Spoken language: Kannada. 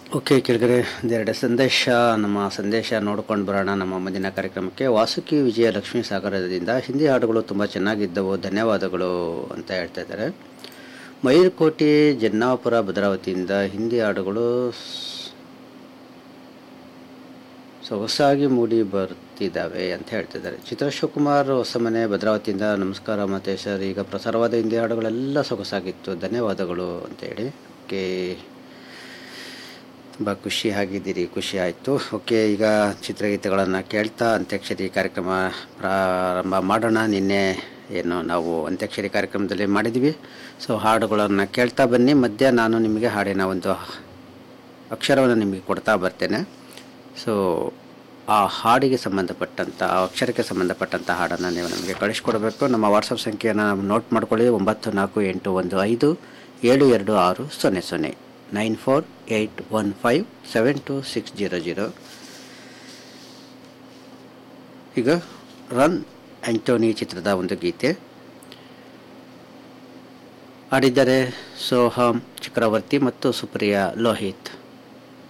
ಓಕೆ ಕೆಳಗಡೆ ಒಂದೆರಡು ಸಂದೇಶ ನಮ್ಮ ಸಂದೇಶ ನೋಡ್ಕೊಂಡು ಬರೋಣ ನಮ್ಮ ಮುಂದಿನ ಕಾರ್ಯಕ್ರಮಕ್ಕೆ ವಾಸುಕಿ ವಿಜಯ ಲಕ್ಷ್ಮೀ ಸಾಗರದಿಂದ ಹಿಂದಿ ಹಾಡುಗಳು ತುಂಬ ಚೆನ್ನಾಗಿದ್ದವು ಧನ್ಯವಾದಗಳು ಅಂತ ಹೇಳ್ತಾ ಇದ್ದಾರೆ ಮೈರ್ಕೋಟೆ ಜನ್ನಾಪುರ ಭದ್ರಾವತಿಯಿಂದ ಹಿಂದಿ ಹಾಡುಗಳು ಸ್- ಸೊಗಸಾಗಿ ಮೂಡಿ ಬರ್ತಿದ್ದಾವೆ ಅಂತ ಹೇಳ್ತಿದ್ದಾರೆ ಚಿತ್ರ ಶಿವಕುಮಾರ್ ಹೊಸಮನೆ ಭದ್ರಾವತಿಯಿಂದ ನಮಸ್ಕಾರ ಮತ್ತೆ ಸರ್ ಈಗ ಪ್ರಸಾರವಾದ ಹಿಂದಿ ಹಾಡುಗಳೆಲ್ಲ ಸೊಗಸಾಗಿತ್ತು ಧನ್ಯವಾದಗಳು ಅಂತೇಳಿ ಓಕೆ ತುಂಬ ಖುಷಿ ಆಗಿದ್ದೀರಿ ಖುಷಿ ಆಯಿತು ಓಕೆ ಈಗ ಚಿತ್ರಗೀತೆಗಳನ್ನು ಕೇಳ್ತಾ ಅಂತ್ಯಾಕ್ಷರಿ ಕಾರ್ಯಕ್ರಮ ಪ್ರಾರಂಭ ಮಾಡೋಣ ನಿನ್ನೆ ಏನು ನಾವು ಅಂತ್ಯಾಕ್ಷರಿ ಕಾರ್ಯಕ್ರಮದಲ್ಲಿ ಮಾಡಿದ್ವಿ ಸೊ ಹಾಡುಗಳನ್ನು ಕೇಳ್ತಾ ಬನ್ನಿ ಮಧ್ಯ ನಾನು ನಿಮಗೆ ಹಾಡಿನ ಒಂದು ಅಕ್ಷರವನ್ನು ನಿಮಗೆ ಕೊಡ್ತಾ ಬರ್ತೇನೆ ಸೊ ಆ ಹಾಡಿಗೆ ಸಂಬಂಧಪಟ್ಟಂಥ ಆ ಅಕ್ಷರಕ್ಕೆ ಸಂಬಂಧಪಟ್ಟಂಥ ಹಾಡನ್ನು ನೀವು ನಮಗೆ ಕಳಿಸ್ಕೊಡ್ಬೇಕು ನಮ್ಮ ವಾಟ್ಸಪ್ ಸಂಖ್ಯೆಯನ್ನು ನೋಟ್ ಮಾಡ್ಕೊಳ್ಳಿ ಒಂಬತ್ತು ನಾಲ್ಕು ಎಂಟು ಒಂದು ಐದು ಏಳು ಎರಡು ಆರು ಸೊನ್ನೆ ಸೊನ್ನೆ nine four eight one five seven two six zero zero ಈಗ ರನ್ ಆಂಟೋನಿ ಚಿತ್ರದ ಒಂದು ಗೀತೆ ಆಡಿದ್ದಾರೆ ಸೋಹಮ್ ಚಕ್ರವರ್ತಿ ಮತ್ತು ಸುಪ್ರಿಯಾ ಲೋಹಿತ್